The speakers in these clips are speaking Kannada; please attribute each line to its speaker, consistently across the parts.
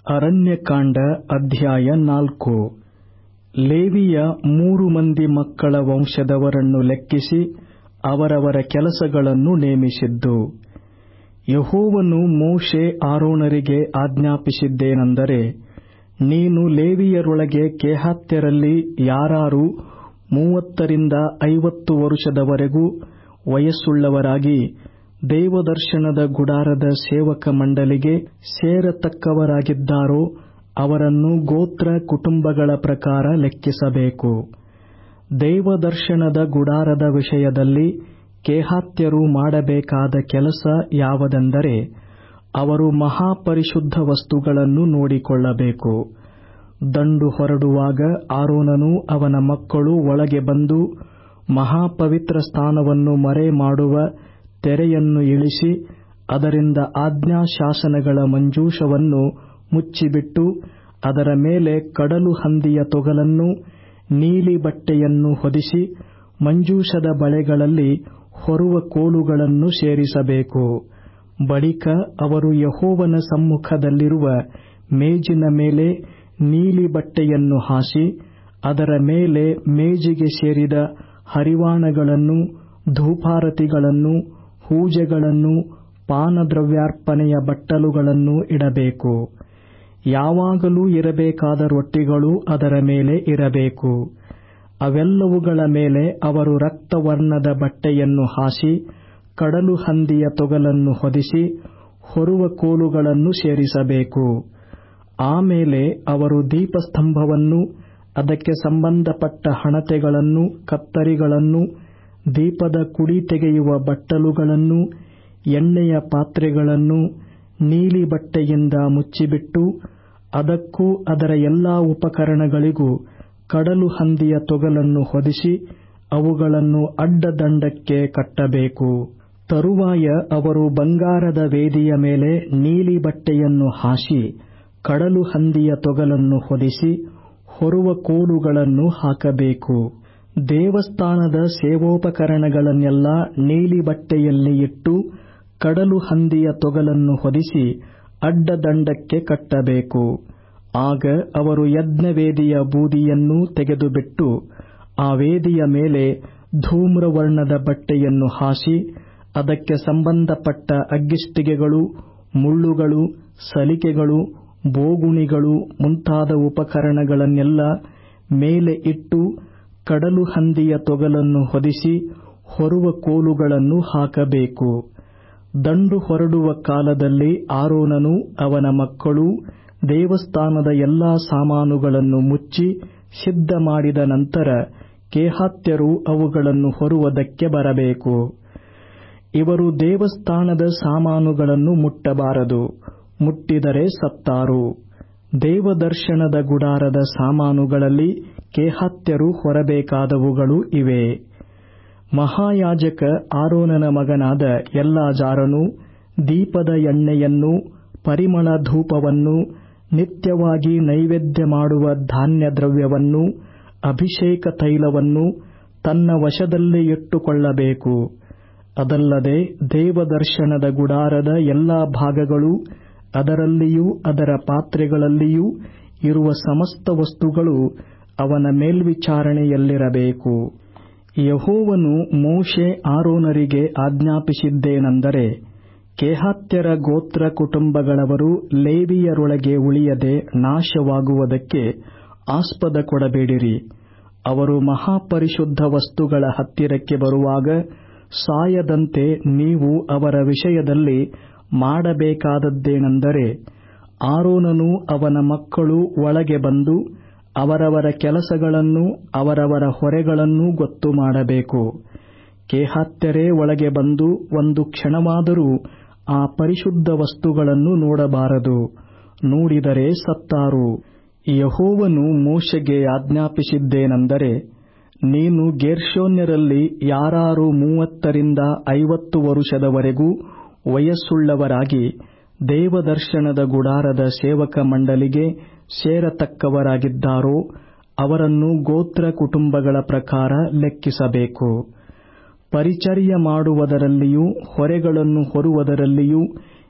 Speaker 1: ಅರಣ್ಯಕಾಂಡ ಅಧ್ಯಾಯ ನಾಲ್ಕು ಲೇವಿಯ ಮೂರು ಮಂದಿ ಮಕ್ಕಳ ವಂಶದವರನ್ನು ಲೆಕ್ಕಿಸಿ ಅವರವರ ಕೆಲಸಗಳನ್ನು ನೇಮಿಸಿದ್ದು ಯೆಹೋವನು ಮೋಶೆ ಆರೋನರಿಗೆ ಆಜ್ಞಾಪಿಸಿದ್ದೇನೆಂದರೆ ನೀನು ಲೇವಿಯರೊಳಗೆ ಕೆಹಾತ್ಯರಲ್ಲಿ ಯಾರಾರು ಮೂವತ್ತರಿಂದ ಐವತ್ತು ವರುಷದವರೆಗೂ ವಯಸ್ಸುಳ್ಳವರಾಗಿ ದೇವದರ್ಶನದ ಗುಡಾರದ ಸೇವಕ ಮಂಡಲಿಗೆ ಸೇರತಕ್ಕವರಾಗಿದ್ದಾರೋ ಅವರನ್ನು ಗೋತ್ರ ಕುಟುಂಬಗಳ ಪ್ರಕಾರ ಲೆಕ್ಕಿಸಬೇಕು ದೇವದರ್ಶನದ ಗುಡಾರದ ವಿಷಯದಲ್ಲಿ ಕೆಹಾತ್ಯರು ಮಾಡಬೇಕಾದ ಕೆಲಸ ಯಾವುದೆಂದರೆ ಅವರು ಮಹಾಪರಿಶುದ್ಧ ವಸ್ತುಗಳನ್ನು ನೋಡಿಕೊಳ್ಳಬೇಕು ದಂಡು ಹೊರಡುವಾಗ ಆರೋನನೂ ಅವನ ಮಕ್ಕಳು ಒಳಗೆ ಬಂದು ಮಹಾಪವಿತ್ರ ಸ್ಥಾನವನ್ನು ಮರೆಮಾಡುವ ತೆರೆಯನ್ನು ಇಳಿಸಿ ಅದರಿಂದ ಆಜ್ಞಾಶಾಸನಗಳ ಮಂಜೂಷವನ್ನು ಮುಚ್ಚಿಬಿಟ್ಟು ಅದರ ಮೇಲೆ ಕಡಲು ಹಂದಿಯ ತೊಗಲನ್ನೂ ನೀಲಿ ಬಟ್ಟೆಯನ್ನು ಹೊದಿಸಿ ಮಂಜೂಷದ ಬಳೆಗಳಲ್ಲಿ ಹೊರುವ ಕೋಲುಗಳನ್ನು ಸೇರಿಸಬೇಕು ಬಳಿಕ ಅವರು ಯೆಹೋವನ ಸಮ್ಮುಖದಲ್ಲಿರುವ ಮೇಜಿನ ಮೇಲೆ ನೀಲಿ ಬಟ್ಟೆಯನ್ನು ಹಾಸಿ ಅದರ ಮೇಲೆ ಮೇಜಿಗೆ ಸೇರಿದ ಹರಿವಾಣಗಳನ್ನು ಧೂಪಾರತಿಗಳನ್ನು ಹೂಜೆಗಳನ್ನು ಪಾನದ್ರವ್ಯಾರ್ಪಣೆಯ ಬಟ್ಟಲುಗಳನ್ನು ಇಡಬೇಕು ಯಾವಾಗಲೂ ಇರಬೇಕಾದ ರೊಟ್ಟಿಗಳು ಅದರ ಮೇಲೆ ಇರಬೇಕು ಅವೆಲ್ಲವುಗಳ ಮೇಲೆ ಅವರು ರಕ್ತವರ್ಣದ ಬಟ್ಟೆಯನ್ನು ಹಾಸಿ ಕಡಲು ಹಂದಿಯ ತೊಗಲನ್ನು ಹೊದಿಸಿ ಹೊರುವ ಕೋಲುಗಳನ್ನು ಸೇರಿಸಬೇಕು ಆಮೇಲೆ ಅವರು ದೀಪಸ್ತಂಭವನ್ನು ಅದಕ್ಕೆ ಸಂಬಂಧಪಟ್ಟ ಹಣತೆಗಳನ್ನು ಕತ್ತರಿಗಳನ್ನು ದೀಪದ ಕುಡಿ ತೆಗೆಯುವ ಬಟ್ಟಲುಗಳನ್ನು ಎಣ್ಣೆಯ ಪಾತ್ರೆಗಳನ್ನು ನೀಲಿ ಬಟ್ಟೆಯಿಂದ ಮುಚ್ಚಿಬಿಟ್ಟು ಅದಕ್ಕೂ ಅದರ ಎಲ್ಲಾ ಉಪಕರಣಗಳಿಗೂ ಕಡಲು ಹಂದಿಯ ತೊಗಲನ್ನು ಹೊದಿಸಿ ಅವುಗಳನ್ನು ಅಡ್ಡದಂಡಕ್ಕೆ ಕಟ್ಟಬೇಕು ತರುವಾಯ ಅವರು ಬಂಗಾರದ ವೇದಿಯ ಮೇಲೆ ನೀಲಿ ಬಟ್ಟೆಯನ್ನು ಹಾಸಿ ಕಡಲು ಹಂದಿಯ ತೊಗಲನ್ನು ಹೊದಿಸಿ ಹೊರುವ ಕೋಲುಗಳನ್ನು ಹಾಕಬೇಕು ದೇವಸ್ಥಾನದ ಸೇವೋಪಕರಣಗಳನ್ನೆಲ್ಲ ನೀಲಿ ಬಟ್ಟೆಯಲ್ಲಿ ಇಟ್ಟು ಕಡಲು ಹಂದಿಯ ತೊಗಲನ್ನು ಹೊದಿಸಿ ಅಡ್ಡದಂಡಕ್ಕೆ ಕಟ್ಟಬೇಕು ಆಗ ಅವರು ಯಜ್ಞವೇದಿಯ ಬೂದಿಯನ್ನೂ ತೆಗೆದುಬಿಟ್ಟು ಆ ವೇದಿಯ ಮೇಲೆ ಧೂಮ್ರವರ್ಣದ ಬಟ್ಟೆಯನ್ನು ಹಾಸಿ ಅದಕ್ಕೆ ಸಂಬಂಧಪಟ್ಟ ಅಗ್ಗಿಷ್ಟಿಗೆಗಳು ಮುಳ್ಳುಗಳು ಸಲಿಕೆಗಳು ಬೋಗುಣಿಗಳು ಮುಂತಾದ ಉಪಕರಣಗಳನ್ನೆಲ್ಲ ಮೇಲೆ ಇಟ್ಟು ಕಡಲು ಹಂದಿಯ ತೊಗಲನ್ನು ಹೊದಿಸಿ ಹೊರುವ ಕೋಲುಗಳನ್ನು ಹಾಕಬೇಕು ದಂಡು ಹೊರಡುವ ಕಾಲದಲ್ಲಿ ಆರೋನನೂ ಅವನ ಮಕ್ಕಳೂ ದೇವಸ್ಥಾನದ ಎಲ್ಲಾ ಸಾಮಾನುಗಳನ್ನು ಮುಚ್ಚಿ ಸಿದ್ಧ ಮಾಡಿದ ನಂತರ ಕೆಹಾತ್ಯರು ಅವುಗಳನ್ನು ಹೊರುವುದಕ್ಕೆ ಬರಬೇಕು ಇವರು ದೇವಸ್ಥಾನದ ಸಾಮಾನುಗಳನ್ನು ಮುಟ್ಟಬಾರದು ಮುಟ್ಟಿದರೆ ಸತ್ತಾರು ದೇವದರ್ಶನದ ಗುಡಾರದ ಸಾಮಾನುಗಳಲ್ಲಿ ಕೆಹಾತ್ಯರು ಹೊರಬೇಕಾದವುಗಳು ಇವೆ ಮಹಾಯಾಜಕ ಆರೋನನ ಮಗನಾದ ಎಲ್ಲಾಜಾರನು ದೀಪದ ಎಣ್ಣೆಯನ್ನು ಪರಿಮಳ ಧೂಪವನ್ನು ನಿತ್ಯವಾಗಿ ನೈವೇದ್ಯ ಮಾಡುವ ಧಾನ್ಯ ದ್ರವ್ಯವನ್ನು ಅಭಿಷೇಕ ತೈಲವನ್ನು ತನ್ನ ವಶದಲ್ಲಿ ಇಟ್ಟುಕೊಳ್ಳಬೇಕು ಅದಲ್ಲದೆ ದೇವದರ್ಶನದ ಗುಡಾರದ ಎಲ್ಲಾ ಭಾಗಗಳು ಅದರಲ್ಲಿಯೂ ಅದರ ಪಾತ್ರೆಗಳಲ್ಲಿಯೂ ಇರುವ ಸಮಸ್ತ ವಸ್ತುಗಳು ಅವನ ಮೇಲ್ವಿಚಾರಣೆಯಲ್ಲಿರಬೇಕು ಯಹೋವನು ಮೋಶೆ ಆರೋನರಿಗೆ ಆಜ್ಞಾಪಿಸಿದ್ದೇನೆಂದರೆ ಕೆಹಾತ್ಯರ ಗೋತ್ರ ಕುಟುಂಬಗಳವರು ಲೇವಿಯರೊಳಗೆ ಉಳಿಯದೆ ನಾಶವಾಗುವುದಕ್ಕೆ ಆಸ್ಪದ ಕೊಡಬೇಡಿರಿ ಅವರು ಮಹಾಪರಿಶುದ್ಧ ವಸ್ತುಗಳ ಹತ್ತಿರಕ್ಕೆ ಬರುವಾಗ ಸಾಯದಂತೆ ನೀವು ಅವರ ವಿಷಯದಲ್ಲಿ ಮಾಡಬೇಕಾದದ್ದೇನೆಂದರೆ ಆರೋನನೂ ಅವನ ಮಕ್ಕಳು ಒಳಗೆ ಬಂದು ಅವರವರ ಕೆಲಸಗಳನ್ನು ಅವರವರ ಹೊರೆಗಳನ್ನೂ ಗೊತ್ತು ಮಾಡಬೇಕು ಕೆಹಾತ್ಯರೇ ಒಳಗೆ ಬಂದು ಒಂದು ಕ್ಷಣವಾದರೂ ಆ ಪರಿಶುದ್ಧ ವಸ್ತುಗಳನ್ನು ನೋಡಬಾರದು ನೋಡಿದರೆ ಸತ್ತಾರು ಯಹೋವನು ಮೋಶೆಗೆ ಆಜ್ಞಾಪಿಸಿದ್ದೇನೆಂದರೆ ನೀನು ಗೇರ್ಷೋನ್ಯರಲ್ಲಿ ಯಾರಾರು ಮೂವತ್ತರಿಂದ ಐವತ್ತು ವರುಷದವರೆಗೂ ವಯಸ್ಸುಳ್ಳವರಾಗಿ ದೇವದರ್ಶನದ ಗುಡಾರದ ಸೇವಕ ಮಂಡಲಿಗೆ ಸೇರತಕ್ಕವರಾಗಿದ್ದಾರೋ ಅವರನ್ನು ಗೋತ್ರ ಕುಟುಂಬಗಳ ಪ್ರಕಾರ ಲೆಕ್ಕಿಸಬೇಕು ಪರಿಚರ್ಯ ಮಾಡುವುದರಲ್ಲಿಯೂ ಹೊರೆಗಳನ್ನು ಹೊರುವುದರಲ್ಲಿಯೂ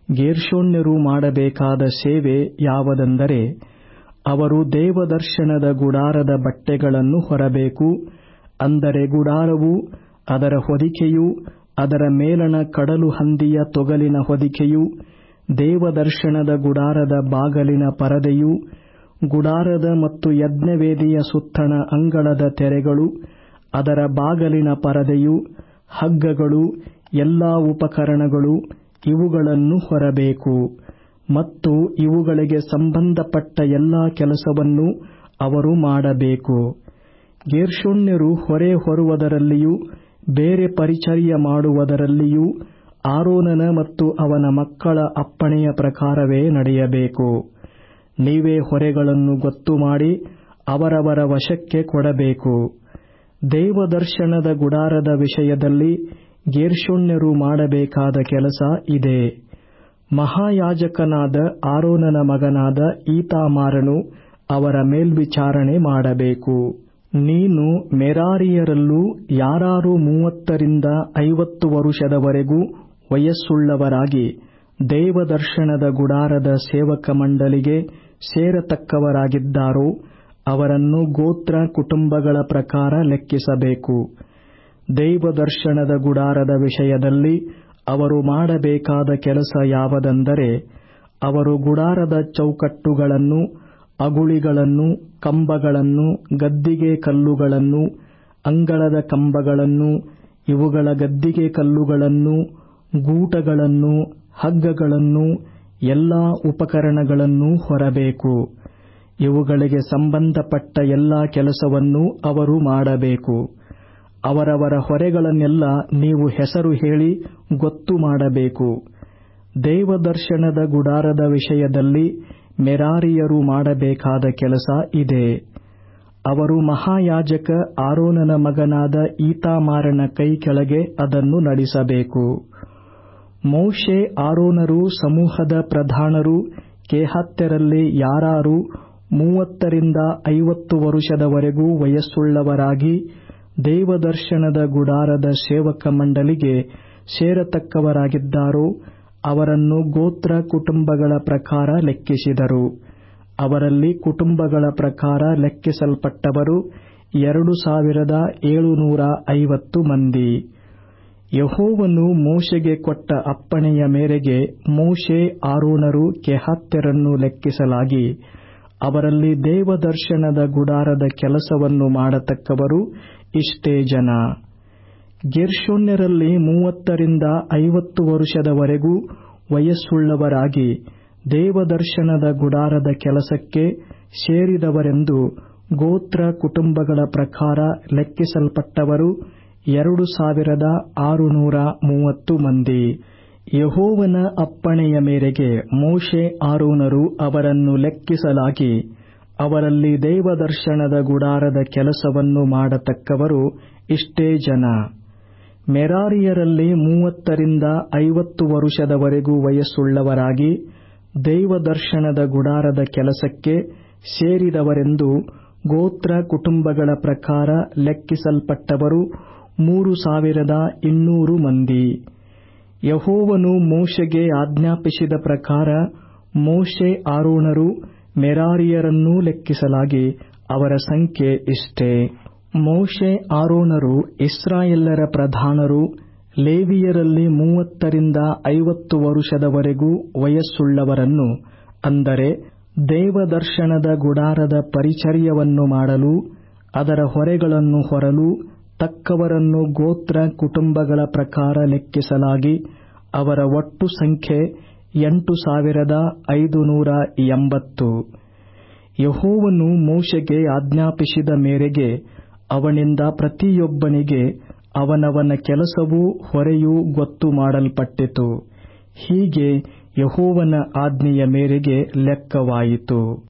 Speaker 1: ಗೇರ್ಷೋಣ್ಯರು ಮಾಡಬೇಕಾದ ಸೇವೆ ಯಾವುದೆಂದರೆ ಅವರು ದೇವದರ್ಶನದ ಗುಡಾರದ ಬಟ್ಟೆಗಳನ್ನು ಹೊರಬೇಕು ಅಂದರೆ ಗುಡಾರವು ಅದರ ಹೊದಿಕೆಯು ಅದರ ಮೇಲಣ ಕಡಲು ಹಂದಿಯ ತೊಗಲಿನ ಹೊದಿಕೆಯು ದೇವದರ್ಶನದ ಗುಡಾರದ ಬಾಗಲಿನ ಪರದೆಯು ಗುಡಾರದ ಮತ್ತು ಯಜ್ಞವೇದಿಯ ಸುತ್ತಣ ಅಂಗಳದ ತೆರೆಗಳು ಅದರ ಬಾಗಲಿನ ಪರದೆಯು ಹಗ್ಗಗಳು ಎಲ್ಲಾ ಉಪಕರಣಗಳು ಇವುಗಳನ್ನು ಹೊರಬೇಕು ಮತ್ತು ಇವುಗಳಿಗೆ ಸಂಬಂಧಪಟ್ಟ ಎಲ್ಲಾ ಕೆಲಸವನ್ನು ಅವರು ಮಾಡಬೇಕು ಗೇರ್ಷೋಣ್ಯರು ಹೊರೆ ಹೊರುವುದರಲ್ಲಿಯೂ ಬೇರೆ ಪರಿಚರ್ಯ ಮಾಡುವುದರಲ್ಲಿಯೂ ಆರೋನನ ಮತ್ತು ಅವನ ಮಕ್ಕಳ ಅಪ್ಪಣೆಯ ಪ್ರಕಾರವೇ ನಡೆಯಬೇಕು ನೀವೇ ಹೊರೆಗಳನ್ನು ಗೊತ್ತು ಮಾಡಿ ಅವರವರ ವಶಕ್ಕೆ ಕೊಡಬೇಕು ದೇವದರ್ಶನದ ಗುಡಾರದ ವಿಷಯದಲ್ಲಿ ಗೇರ್ಷೋಣ್ಯರು ಮಾಡಬೇಕಾದ ಕೆಲಸ ಇದೆ ಮಹಾಯಾಜಕನಾದ ಆರೋನನ ಮಗನಾದ ಈತಾಮಾರನು ಅವರ ಮೇಲ್ವಿಚಾರಣೆ ಮಾಡಬೇಕು ನೀನು ಮೆರಾರಿಯರಲ್ಲೂ ಯಾರಾರು ಮೂವತ್ತರಿಂದ ಐವತ್ತು ವರುಷದವರೆಗೂ ವಯಸ್ಸುಳ್ಳವರಾಗಿ ದೇವದರ್ಶನದ ಗುಡಾರದ ಸೇವಕ ಮಂಡಲಿಗೆ ಸೇರತಕ್ಕವರಾಗಿದ್ದಾರೋ ಅವರನ್ನು ಗೋತ್ರ ಕುಟುಂಬಗಳ ಪ್ರಕಾರ ಲೆಕ್ಕಿಸಬೇಕು ದೇವದರ್ಶನದ ಗುಡಾರದ ವಿಷಯದಲ್ಲಿ ಅವರು ಮಾಡಬೇಕಾದ ಕೆಲಸ ಯಾವುದೆಂದರೆ ಅವರು ಗುಡಾರದ ಚೌಕಟ್ಟುಗಳನ್ನು ಅಗುಳಿಗಳನ್ನು ಕಂಬಗಳನ್ನು ಗದ್ದಿಗೆ ಕಲ್ಲುಗಳನ್ನು ಅಂಗಳದ ಕಂಬಗಳನ್ನು ಇವುಗಳ ಗದ್ದಿಗೆ ಕಲ್ಲುಗಳನ್ನು ಗೂಟಗಳನ್ನು ಹಗ್ಗಗಳನ್ನು ಎಲ್ಲಾ ಉಪಕರಣಗಳನ್ನು ಹೊರಬೇಕು ಇವುಗಳಿಗೆ ಸಂಬಂಧಪಟ್ಟ ಎಲ್ಲಾ ಕೆಲಸವನ್ನು ಅವರು ಮಾಡಬೇಕು ಅವರವರ ಹೊರೆಗಳನ್ನೆಲ್ಲ ನೀವು ಹೆಸರು ಹೇಳಿ ಗೊತ್ತು ಮಾಡಬೇಕು ದೇವದರ್ಶನದ ಗುಡಾರದ ವಿಷಯದಲ್ಲಿ ಮೆರಾರಿಯರು ಮಾಡಬೇಕಾದ ಕೆಲಸ ಇದೆ ಅವರು ಮಹಾಯಾಜಕ ಆರೋನನ ಮಗನಾದ ಈತಾಮಾರನ ಕೈ ಕೆಳಗೆ ಅದನ್ನು ನಡೆಸಬೇಕು ಮೋಶೆ ಆರೋನರು ಸಮೂಹದ ಪ್ರಧಾನರು ಕೇಹಾತ್ಯರಲ್ಲಿ ಯಾರಾರು ಮೂವತ್ತರಿಂದ ಐವತ್ತು ವರುಷದವರೆಗೂ ವಯಸ್ಸುಳ್ಳವರಾಗಿ ದೇವದರ್ಶನದ ಗುಡಾರದ ಸೇವಕ ಮಂಡಲಿಗೆ ಸೇರತಕ್ಕವರಾಗಿದ್ದಾರೋ ಅವರನ್ನು ಗೋತ್ರ ಕುಟುಂಬಗಳ ಪ್ರಕಾರ ಲೆಕ್ಕಿಸಿದರು ಅವರಲ್ಲಿ ಕುಟುಂಬಗಳ ಪ್ರಕಾರ ಲೆಕ್ಕಿಸಲ್ಪಟ್ಟವರು ಎರಡು ಸಾವಿರದ ಏಳುನೂರ ಐವತ್ತು ಮಂದಿ ಯಹೋವನು ಮೋಶೆಗೆ ಕೊಟ್ಟ ಅಪ್ಪಣೆಯ ಮೇರೆಗೆ ಮೋಶೆ ಆರೋನರು ಕೆಹಾತ್ಯರನ್ನು ಲೆಕ್ಕಿಸಲಾಗಿ ಅವರಲ್ಲಿ ದೇವದರ್ಶನದ ಗುಡಾರದ ಕೆಲಸವನ್ನು ಮಾಡತಕ್ಕವರು ಇಷ್ಟೇ ಜನ ಗೆರ್ಷೋನ್ಯರಲ್ಲಿ ಮೂವತ್ತರಿಂದ ಐವತ್ತು ವರುಷದವರೆಗೂ ವಯಸ್ಸುಳ್ಳವರಾಗಿ ದೇವದರ್ಶನದ ಗುಡಾರದ ಕೆಲಸಕ್ಕೆ ಸೇರಿದವರೆಂದು ಗೋತ್ರ ಕುಟುಂಬಗಳ ಪ್ರಕಾರ ಲೆಕ್ಕಿಸಲ್ಪಟ್ಟವರು ಎರಡು ಸಾವಿರದ ಆರುನೂರ ಮೂವತ್ತು ಮಂದಿ ಯಹೋವನ ಅಪ್ಪಣೆಯ ಮೇರೆಗೆ ಮೋಶೆ ಆರೋನರು ಅವರನ್ನು ಲೆಕ್ಕಿಸಲಾಗಿ ಅವರಲ್ಲಿ ದೇವದರ್ಶನದ ಗುಡಾರದ ಕೆಲಸವನ್ನು ಮಾಡತಕ್ಕವರು ಇಷ್ಟೇ ಜನ ಮೆರಾರಿಯರಲ್ಲಿ ಮೂವತ್ತರಿಂದ ಐವತ್ತು ವರುಷದವರೆಗೂ ವಯಸ್ಸುಳ್ಳವರಾಗಿ ದೇವದರ್ಶನದ ಗುಡಾರದ ಕೆಲಸಕ್ಕೆ ಸೇರಿದವರೆಂದು ಗೋತ್ರ ಕುಟುಂಬಗಳ ಪ್ರಕಾರ ಲೆಕ್ಕಿಸಲ್ಪಟ್ಟವರು ಮೂರು ಸಾವಿರದ ಇನ್ನೂರು ಮಂದಿ ಯಹೋವನು ಮೋಶೆಗೆ ಆಜ್ಞಾಪಿಸಿದ ಪ್ರಕಾರ ಮೋಶೆ ಆರೋಣರು ಮೆರಾರಿಯರನ್ನೂ ಲೆಕ್ಕಿಸಲಾಗಿ ಅವರ ಸಂಖ್ಯೆ ಇಷ್ಟೇ ಮೋಶೆ ಆರೋಣರು ಇಸ್ರಾಯೆಲ್ಲರ ಪ್ರಧಾನರು ಲೇವಿಯರಲ್ಲಿ ಮೂವತ್ತರಿಂದ ಐವತ್ತು ವರುಷದವರೆಗೂ ವಯಸ್ಸುಳ್ಳವರನ್ನು ಅಂದರೆ ದೇವದರ್ಶನದ ಗುಡಾರದ ಪರಿಚರ್ಯವನ್ನು ಮಾಡಲು ಅದರ ಹೊರೆಗಳನ್ನು ಹೊರಲು ತಕ್ಕವರನ್ನು ಗೋತ್ರ ಕುಟುಂಬಗಳ ಪ್ರಕಾರ ಲೆಕ್ಕಿಸಲಾಗಿ ಅವರ ಒಟ್ಟು ಸಂಖ್ಯೆ ಎಂಟು ಸಾವಿರದ ಐದುನೂರ ಎಂಬತ್ತು ಯಹೋವನು ಮೋಶೆಗೆ ಆಜ್ಞಾಪಿಸಿದ ಮೇರೆಗೆ ಅವನಿಂದ ಪ್ರತಿಯೊಬ್ಬನಿಗೆ ಅವನವನ ಕೆಲಸವೂ ಹೊರೆಯೂ ಗೊತ್ತು ಮಾಡಲ್ಪಟ್ಟಿತು ಹೀಗೆ ಯಹೋವನ ಆಜ್ಞೆಯ ಮೇರೆಗೆ ಲೆಕ್ಕವಾಯಿತು